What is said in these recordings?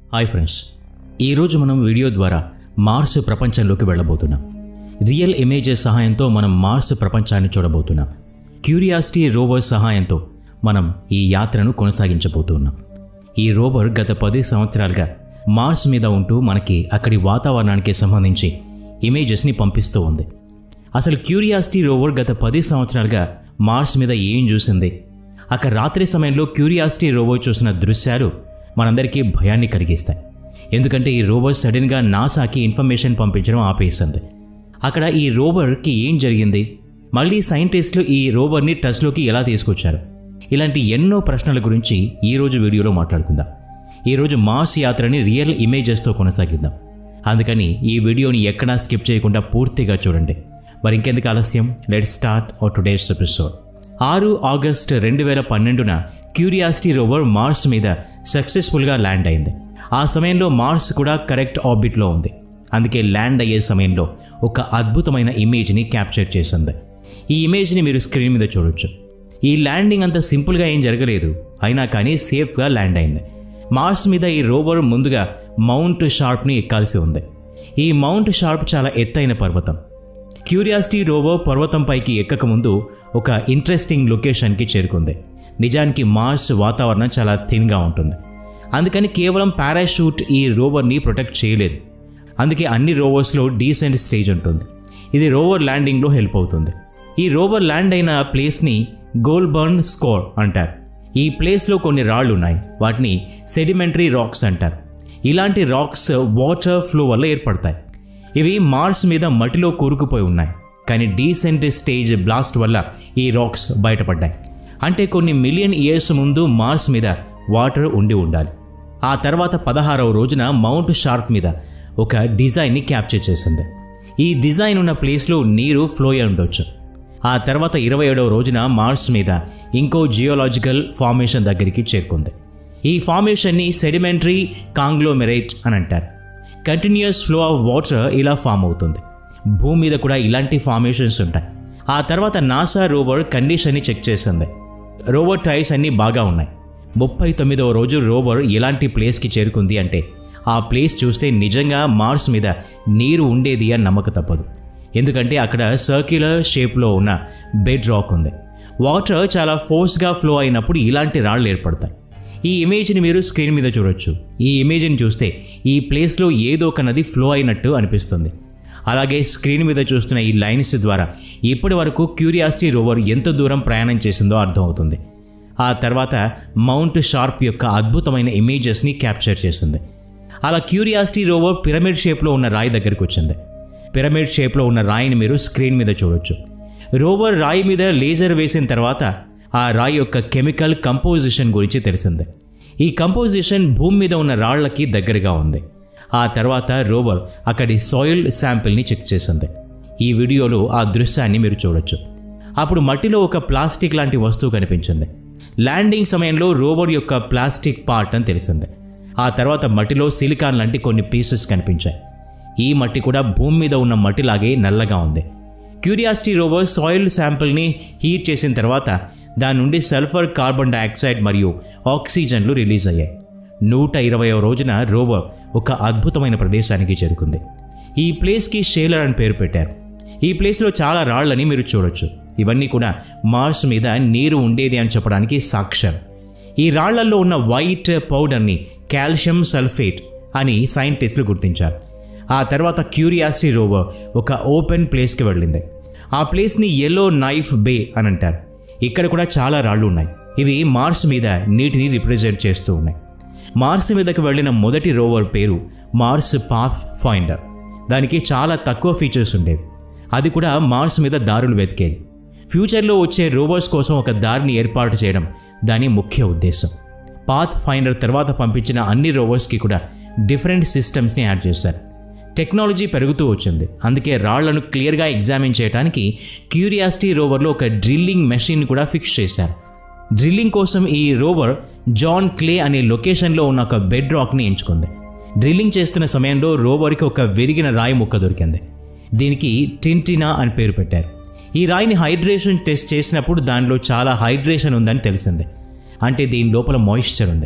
hi friends ఈరోజు మనం video ద్వారా మార్స్ ప్రపంచంలోకి వెళ్ళబోతున్నాం రియల్ ఇమేజెస్ సహాయంతో మనం మార్స్ ప్రపంచాన్ని చూడబోతున్నాం క్యూరియాసిటీ రోవర్ సహాయంతో మనం ఈ యాత్రను కొనసాగించబోతున్నాం ఈ రోవర్ గత పది సంవత్సరాలుగా మార్స్ మీద ఉంటూ మనకి అక్కడి వాతావరణానికి సంబంధించి ఇమేజెస్ని పంపిస్తూ ఉంది అసలు క్యూరియాసిటీ రోవర్ గత పది సంవత్సరాలుగా మార్స్ మీద ఏం చూసింది అక్కడ రాత్రి సమయంలో క్యూరియాసిటీ రోవర్ చూసిన దృశ్యాలు మనందరికీ భయాన్ని కలిగిస్తాయి ఎందుకంటే ఈ రోవర్ సడన్గా నాసాకి ఇన్ఫర్మేషన్ పంపించడం ఆపేసింది అక్కడ ఈ రోవర్కి ఏం జరిగింది మళ్ళీ సైంటిస్టులు ఈ రోవర్ని టచ్లోకి ఎలా తీసుకొచ్చారు ఇలాంటి ఎన్నో ప్రశ్నల గురించి ఈరోజు వీడియోలో మాట్లాడుకుందాం ఈరోజు మార్స్ యాత్రని రియల్ ఇమేజెస్తో కొనసాగిద్దాం అందుకని ఈ వీడియోని ఎక్కడా స్కిప్ చేయకుండా పూర్తిగా చూడండి మరి ఇంకెందుకు ఆలస్యం let start our today's episode ఆరు ఆగస్ట్ రెండు వేల పన్నెండున క్యూరియాసిటీ రోవర్ మార్స్ మీద సక్సెస్ఫుల్గా ల్యాండ్ అయింది ఆ సమయంలో మార్స్ కూడా కరెక్ట్ ఆర్బిట్లో ఉంది అందుకే ల్యాండ్ అయ్యే సమయంలో ఒక అద్భుతమైన ఇమేజ్ని క్యాప్చర్ చేసింది ఈ ఇమేజ్ని మీరు స్క్రీన్ మీద చూడొచ్చు ఈ ల్యాండింగ్ అంత సింపుల్గా ఏం జరగలేదు అయినా కానీ సేఫ్గా ల్యాండ్ అయింది మార్స్ మీద ఈ రోవర్ ముందుగా మౌంట్ షార్ప్ని ఎక్కాల్సి ఉంది ఈ మౌంట్ షార్ప్ చాలా ఎత్తైన పర్వతం క్యూరియాసిటీ రోవర్ పర్వతంపైకి ఎక్కకముందు ఒక ఇంట్రెస్టింగ్ లొకేషన్కి చేరుకుంది నిజానికి మార్స్ వాతావరణం చాలా థిన్గా ఉంటుంది అందుకని కేవలం పారాషూట్ ఈ రోవర్ని ప్రొటెక్ట్ చేయలేదు అందుకే అన్ని రోవర్స్లో డీసెంట్ స్టేజ్ ఉంటుంది ఇది రోవర్ ల్యాండింగ్లో హెల్ప్ అవుతుంది ఈ రోవర్ ల్యాండ్ అయిన ప్లేస్ని గోల్బర్న్ స్కోర్ అంటారు ఈ ప్లేస్లో కొన్ని రాళ్ళు ఉన్నాయి వాటిని సెడిమెంటరీ రాక్స్ అంటారు ఇలాంటి రాక్స్ వాటర్ ఫ్లో వల్ల ఏర్పడతాయి ఇవి మార్స్ మీద మట్టిలో కూరుకుపోయి ఉన్నాయి కానీ డీసెంట్ స్టేజ్ బ్లాస్ట్ వల్ల ఈ రాక్స్ బయటపడ్డాయి అంటే కొన్ని మిలియన్ ఇయర్స్ ముందు మార్స్ మీద వాటర్ ఉండి ఉండాలి ఆ తర్వాత పదహారవ రోజున మౌంట్ షార్ప్ మీద ఒక డిజైన్ని క్యాప్చర్ చేసింది ఈ డిజైన్ ఉన్న ప్లేస్లో నీరు ఫ్లో అయి ఉండొచ్చు ఆ తర్వాత ఇరవై ఏడవ రోజున మార్స్ మీద ఇంకో జియోలాజికల్ ఫార్మేషన్ దగ్గరికి చేరుకుంది ఈ ఫార్మేషన్ని సెడిమెంటరీ కాంగ్లోమెరేట్ అని అంటారు కంటిన్యూస్ ఫ్లో ఆఫ్ వాటర్ ఇలా ఫామ్ అవుతుంది భూమి మీద కూడా ఇలాంటి ఫార్మేషన్స్ ఉంటాయి ఆ తర్వాత నాసా రోవర్ కండిషన్ని చెక్ చేసింది రోవర్ టైర్స్ అన్నీ బాగా ఉన్నాయి ముప్పై తొమ్మిదవ రోజు రోవర్ ఎలాంటి ప్లేస్కి చేరుకుంది అంటే ఆ ప్లేస్ చూస్తే నిజంగా మార్స్ మీద నీరు ఉండేది అని నమ్మక తప్పదు ఎందుకంటే అక్కడ సర్క్యులర్ షేప్లో ఉన్న బెడ్ రాక్ ఉంది వాటర్ చాలా ఫోర్స్గా ఫ్లో అయినప్పుడు ఇలాంటి రాళ్ళు ఏర్పడతాయి ఈ ఇమేజ్ని మీరు స్క్రీన్ మీద చూడొచ్చు ఈ ఇమేజ్ని చూస్తే ఈ ప్లేస్లో ఏదో ఒక నది ఫ్లో అయినట్టు అనిపిస్తుంది అలాగే స్క్రీన్ మీద చూస్తున్న ఈ లైన్స్ ద్వారా ఇప్పటి వరకు క్యూరియాసిటీ రోవర్ ఎంత దూరం ప్రయాణం చేసిందో అర్థమవుతుంది ఆ తర్వాత మౌంట్ షార్ప్ యొక్క అద్భుతమైన ఇమేజెస్ని క్యాప్చర్ చేసింది అలా క్యూరియాసిటీ రోవర్ పిరమిడ్ షేప్లో ఉన్న రాయి దగ్గరికి వచ్చింది పిరమిడ్ షేప్లో ఉన్న రాయిని మీరు స్క్రీన్ మీద చూడొచ్చు రోవర్ రాయి మీద లేజర్ వేసిన తర్వాత ఆ రాయి యొక్క కెమికల్ కంపోజిషన్ గురించి తెలిసింది ఈ కంపోజిషన్ భూమి మీద ఉన్న రాళ్లకి దగ్గరగా ఉంది ఆ తర్వాత రోవర్ అక్కడి సాయిల్ శాంపిల్ని చెక్ చేసింది ఈ వీడియోలో ఆ దృశ్యాన్ని మీరు చూడొచ్చు అప్పుడు మట్టిలో ఒక ప్లాస్టిక్ లాంటి వస్తువు కనిపించింది ల్యాండింగ్ సమయంలో రోవర్ యొక్క ప్లాస్టిక్ పార్ట్ అని తెలిసింది ఆ తర్వాత మట్టిలో సిలికాన్ లాంటి కొన్ని పీసెస్ కనిపించాయి ఈ మట్టి కూడా భూమి మీద ఉన్న మట్టిలాగే నల్లగా ఉంది క్యూరియాసిటీ రోవర్ సాయిల్ శాంపిల్ని హీట్ చేసిన తర్వాత దాని నుండి సల్ఫర్ కార్బన్ డైఆక్సైడ్ మరియు ఆక్సిజన్లు రిలీజ్ అయ్యాయి నూట ఇరవయో రోజున రోవర్ ఒక అద్భుతమైన ప్రదేశానికి చేరుకుంది ఈ ప్లేస్కి షేలర్ అని పేరు పెట్టారు ఈ ప్లేస్లో చాలా రాళ్ళని మీరు చూడొచ్చు ఇవన్నీ కూడా మార్స్ మీద నీరు ఉండేది అని చెప్పడానికి సాక్ష్యం ఈ రాళ్లలో ఉన్న వైట్ పౌడర్ని కాల్షియం సల్ఫేట్ అని సైంటిస్టులు గుర్తించారు ఆ తర్వాత క్యూరియాసిటీ రోవర్ ఒక ఓపెన్ ప్లేస్కి వెళ్ళింది ఆ ప్లేస్ని ఎల్లో నైఫ్ బే అని అంటారు ఇక్కడ కూడా చాలా రాళ్ళు ఉన్నాయి ఇవి మార్స్ మీద నీటిని రిప్రజెంట్ చేస్తూ ఉన్నాయి మార్స్ మీదకి వెళ్ళిన మొదటి రోవర్ పేరు మార్స్ పాత్ ఫైండర్ దానికి చాలా తక్కువ ఫీచర్స్ ఉండేవి అది కూడా మార్స్ మీద దారులు వెతికేది ఫ్యూచర్లో వచ్చే రోవర్స్ కోసం ఒక దారిని ఏర్పాటు చేయడం దాని ముఖ్య ఉద్దేశం పాత్ ఫైండర్ తర్వాత పంపించిన అన్ని రోవర్స్కి కూడా డిఫరెంట్ సిస్టమ్స్ని యాడ్ చేశారు టెక్నాలజీ పెరుగుతూ వచ్చింది అందుకే రాళ్లను క్లియర్గా ఎగ్జామిన్ చేయడానికి క్యూరియాసిటీ రోవర్లో ఒక డ్రిల్లింగ్ మెషిన్ కూడా ఫిక్స్ చేశారు డ్రిల్లింగ్ కోసం ఈ రోవర్ జాన్ క్లే అనే లొకేషన్లో ఉన్న ఒక బెడ్ రాక్ని ఎంచుకుంది డ్రిల్లింగ్ చేస్తున్న సమయంలో రోవర్కి ఒక విరిగిన రాయి ముక్క దొరికింది దీనికి టింటినా అని పేరు పెట్టారు ఈ రాయిని హైడ్రేషన్ టెస్ట్ చేసినప్పుడు దానిలో చాలా హైడ్రేషన్ ఉందని తెలిసింది అంటే దీని లోపల మాయిశ్చర్ ఉంది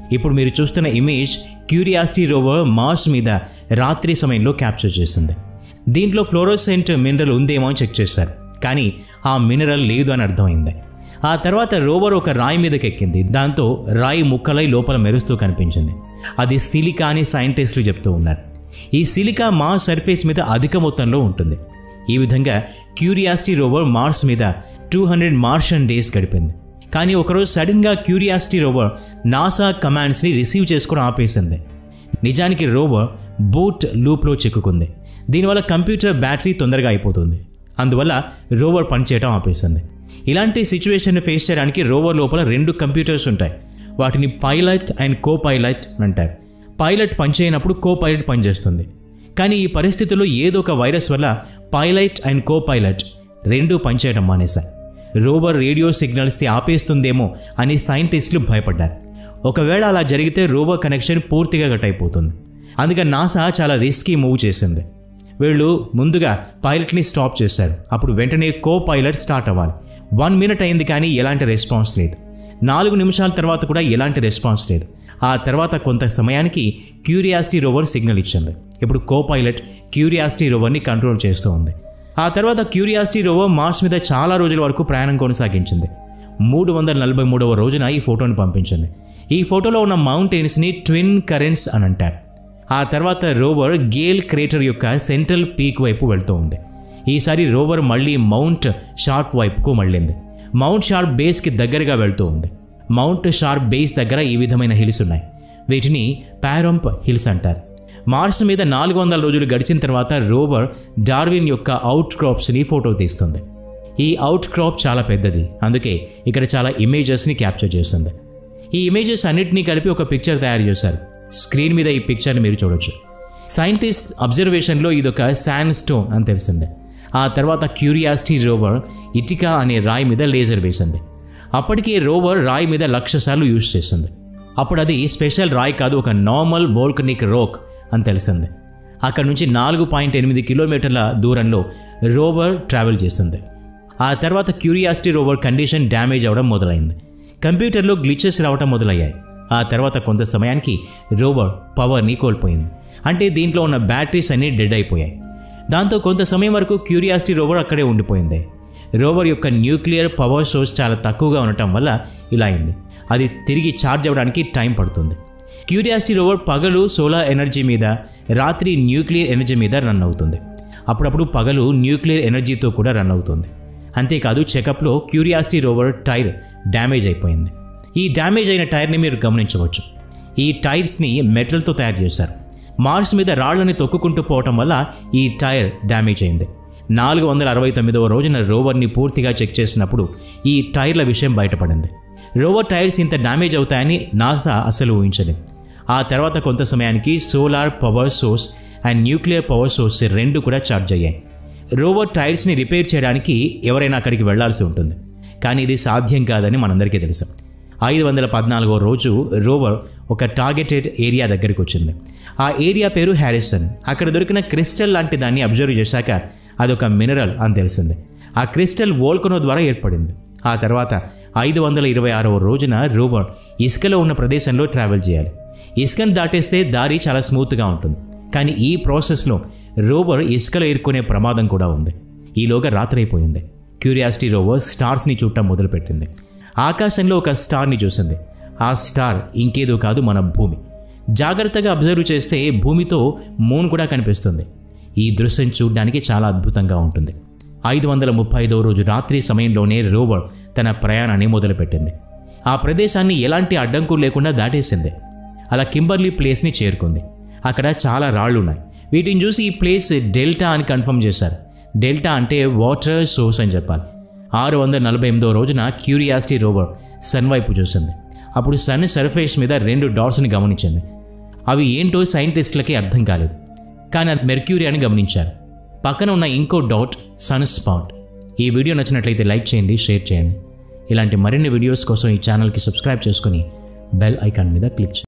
ఇప్పుడు మీరు చూస్తున్న ఇమేజ్ క్యూరియాసిటీ రోవర్ మార్స్ మీద రాత్రి సమయంలో క్యాప్చర్ చేసింది దీంట్లో ఫ్లోరోసెంట్ మినరల్ ఉందేమో అని చెక్ చేశారు కానీ ఆ మినరల్ లేదు అని అర్థమైంది ఆ తర్వాత రోవర్ ఒక రాయి మీదకి ఎక్కింది దాంతో రాయి ముక్కలై లోపల మెరుస్తూ కనిపించింది అది సిలికా అని సైంటిస్టులు చెప్తూ ఉన్నారు ఈ సిలికా మార్స్ సర్ఫేస్ మీద అధిక మొత్తంలో ఉంటుంది ఈ విధంగా క్యూరియాసిటీ రోవర్ మార్స్ మీద టూ హండ్రెడ్ మార్షన్ డేస్ గడిపింది కానీ ఒకరోజు సడన్గా క్యూరియాసిటీ రోవర్ నాసా కమాండ్స్ని రిసీవ్ చేసుకుని ఆపేసింది నిజానికి రోవర్ బూట్ లూప్లో చిక్కుకుంది దీనివల్ల కంప్యూటర్ బ్యాటరీ తొందరగా అయిపోతుంది అందువల్ల రోవర్ పనిచేయడం ఆపేసింది ఇలాంటి సిచ్యువేషన్ ఫేస్ చేయడానికి రోవర్ లోపల రెండు కంప్యూటర్స్ ఉంటాయి వాటిని పైలట్ అండ్ కో పైలట్ అంటారు పైలట్ పనిచేయనప్పుడు కో పైలట్ పనిచేస్తుంది కానీ ఈ పరిస్థితుల్లో ఏదో ఒక వైరస్ వల్ల పైలట్ అండ్ కో పైలట్ రెండూ పనిచేయడం మానేశాయి రోవర్ రేడియో సిగ్నల్స్ని ఆపేస్తుందేమో అని సైంటిస్టులు భయపడ్డారు ఒకవేళ అలా జరిగితే రోవర్ కనెక్షన్ పూర్తిగా కట్ అయిపోతుంది అందుకని నాసా చాలా రిస్కీ మూవ్ చేసింది వీళ్ళు ముందుగా పైలట్ని స్టాప్ చేశారు అప్పుడు వెంటనే కో పైలట్ స్టార్ట్ అవ్వాలి వన్ మినిట్ అయింది కానీ ఎలాంటి రెస్పాన్స్ లేదు నాలుగు నిమిషాల తర్వాత కూడా ఎలాంటి రెస్పాన్స్ లేదు ఆ తర్వాత కొంత సమయానికి క్యూరియాసిటీ రోవర్ సిగ్నల్ ఇచ్చింది ఇప్పుడు కో పైలట్ క్యూరియాసిటీ రోవర్ని కంట్రోల్ చేస్తూ ఉంది ఆ తర్వాత క్యూరియాసిటీ రోవర్ మార్స్ మీద చాలా రోజుల వరకు ప్రయాణం కొనసాగించింది మూడు వందల నలభై మూడవ రోజున ఈ ఫోటోని పంపించింది ఈ ఫోటోలో ఉన్న మౌంటైన్స్ని ట్విన్ కరెంట్స్ అని అంటారు ఆ తర్వాత రోవర్ గేల్ క్రేటర్ యొక్క సెంట్రల్ పీక్ వైపు వెళ్తూ ఉంది ఈసారి రోవర్ మళ్ళీ మౌంట్ షార్ప్ వైపుకు మళ్ళింది మౌంట్ షార్ప్ బేస్కి దగ్గరగా వెళ్తూ ఉంది మౌంట్ షార్ప్ బేస్ దగ్గర ఈ విధమైన హిల్స్ ఉన్నాయి వీటిని పారంప్ హిల్స్ అంటారు మార్స్ మీద నాలుగు వందల రోజులు గడిచిన తర్వాత రోవర్ డార్విన్ యొక్క అవుట్ క్రాప్స్ని ఫోటో తీస్తుంది ఈ అవుట్ క్రాప్ చాలా పెద్దది అందుకే ఇక్కడ చాలా ఇమేజెస్ని క్యాప్చర్ చేస్తుంది ఈ ఇమేజెస్ అన్నిటినీ కలిపి ఒక పిక్చర్ తయారు చేశారు స్క్రీన్ మీద ఈ పిక్చర్ని మీరు చూడొచ్చు సైంటిస్ట్ అబ్జర్వేషన్లో ఇదొక శాండ్ స్టోన్ అని తెలిసింది ఆ తర్వాత క్యూరియాసిటీ రోవర్ ఇటిక అనే రాయి మీద లేజర్ వేసింది అప్పటికే రోవర్ రాయి మీద లక్ష సార్లు యూజ్ చేసింది అప్పుడు అది స్పెషల్ రాయి కాదు ఒక నార్మల్ వోల్కనిక్ రోక్ అని తెలిసింది అక్కడ నుంచి నాలుగు పాయింట్ ఎనిమిది కిలోమీటర్ల దూరంలో రోవర్ ట్రావెల్ చేస్తుంది ఆ తర్వాత క్యూరియాసిటీ రోవర్ కండిషన్ డ్యామేజ్ అవ్వడం మొదలైంది కంప్యూటర్లో గ్లిచెస్ రావడం మొదలయ్యాయి ఆ తర్వాత కొంత సమయానికి రోవర్ పవర్ని కోల్పోయింది అంటే దీంట్లో ఉన్న బ్యాటరీస్ అన్నీ డెడ్ అయిపోయాయి దాంతో కొంత సమయం వరకు క్యూరియాసిటీ రోవర్ అక్కడే ఉండిపోయింది రోవర్ యొక్క న్యూక్లియర్ పవర్ సోర్స్ చాలా తక్కువగా ఉండటం వల్ల ఇలా అయింది అది తిరిగి ఛార్జ్ అవ్వడానికి టైం పడుతుంది క్యూరియాసిటీ రోవర్ పగలు సోలార్ ఎనర్జీ మీద రాత్రి న్యూక్లియర్ ఎనర్జీ మీద రన్ అవుతుంది అప్పుడప్పుడు పగలు న్యూక్లియర్ ఎనర్జీతో కూడా రన్ అవుతుంది అంతేకాదు చెకప్లో క్యూరియాసిటీ రోవర్ టైర్ డ్యామేజ్ అయిపోయింది ఈ డ్యామేజ్ అయిన టైర్ని మీరు గమనించవచ్చు ఈ టైర్స్ని మెటల్తో తయారు చేశారు మార్స్ మీద రాళ్లని తొక్కుకుంటూ పోవటం వల్ల ఈ టైర్ డ్యామేజ్ అయింది నాలుగు వందల అరవై తొమ్మిదవ రోజున రోవర్ని పూర్తిగా చెక్ చేసినప్పుడు ఈ టైర్ల విషయం బయటపడింది రోవర్ టైర్స్ ఇంత డ్యామేజ్ అవుతాయని నాసా అసలు ఊహించలేదు ఆ తర్వాత కొంత సమయానికి solar power source and nuclear power source రెండు కూడా ఛార్జ్ అయ్యాయి రోవర్ టైర్స్ని రిపేర్ చేయడానికి ఎవరైనా అక్కడికి వెళ్లాల్సి ఉంటుంది కానీ ఇది సాధ్యం కాదని మనందరికీ తెలుసు ఐదు వందల పద్నాలుగో రోజు రోవర్ ఒక టార్గెటెడ్ ఏరియా దగ్గరికి వచ్చింది ఆ ఏరియా పేరు హ్యారిసన్ అక్కడ దొరికిన క్రిస్టల్ లాంటి దాన్ని అబ్జర్వ్ చేశాక అదొక మినరల్ అని తెలిసింది ఆ క్రిస్టల్ వోల్కనో ద్వారా ఏర్పడింది ఆ తర్వాత ఐదు వందల ఇరవై ఆరవ రోజున రోవర్ ఇసుకలో ఉన్న ప్రదేశంలో ట్రావెల్ చేయాలి ఇసుకను దాటేస్తే దారి చాలా స్మూత్గా ఉంటుంది కానీ ఈ ప్రాసెస్లో రోవర్ ఇసుకలో ఇరుక్కునే ప్రమాదం కూడా ఉంది ఈలోగా రాత్రి అయిపోయింది క్యూరియాసిటీ రోవర్ స్టార్స్ని చూడటం మొదలుపెట్టింది ఆకాశంలో ఒక స్టార్ని చూసింది ఆ స్టార్ ఇంకేదో కాదు మన భూమి జాగ్రత్తగా అబ్జర్వ్ చేస్తే భూమితో మూన్ కూడా కనిపిస్తుంది ఈ దృశ్యం చూడడానికి చాలా అద్భుతంగా ఉంటుంది ఐదు వందల ముప్పై ఐదో రోజు రాత్రి సమయంలోనే రోవర్ తన ప్రయాణాన్ని మొదలుపెట్టింది ఆ ప్రదేశాన్ని ఎలాంటి అడ్డంకులు లేకుండా దాటేసింది అలా కింబర్లీ ప్లేస్ని చేరుకుంది అక్కడ చాలా రాళ్ళు ఉన్నాయి వీటిని చూసి ఈ ప్లేస్ డెల్టా అని కన్ఫర్మ్ చేశారు డెల్టా అంటే వాటర్ సోర్స్ అని చెప్పాలి ఆరు వందల నలభై ఎనిమిదో రోజున క్యూరియాసిటీ రోవర్ సన్ వైపు చూసింది అప్పుడు సన్ సర్ఫేస్ మీద రెండు డాట్స్ని గమనించింది అవి ఏంటో సైంటిస్టులకి అర్థం కాలేదు కానీ అది మెర్క్యూరీ అని గమనించారు పక్కన ఉన్న ఇంకో డాట్ సన్ స్పాట్ ఈ వీడియో నచ్చినట్లయితే లైక్ చేయండి షేర్ చేయండి ఇలాంటి మరిన్ని వీడియోస్ కోసం ఈ ఛానల్కి సబ్స్క్రైబ్ చేసుకుని బెల్ ఐకాన్ మీద క్లిక్ చేయండి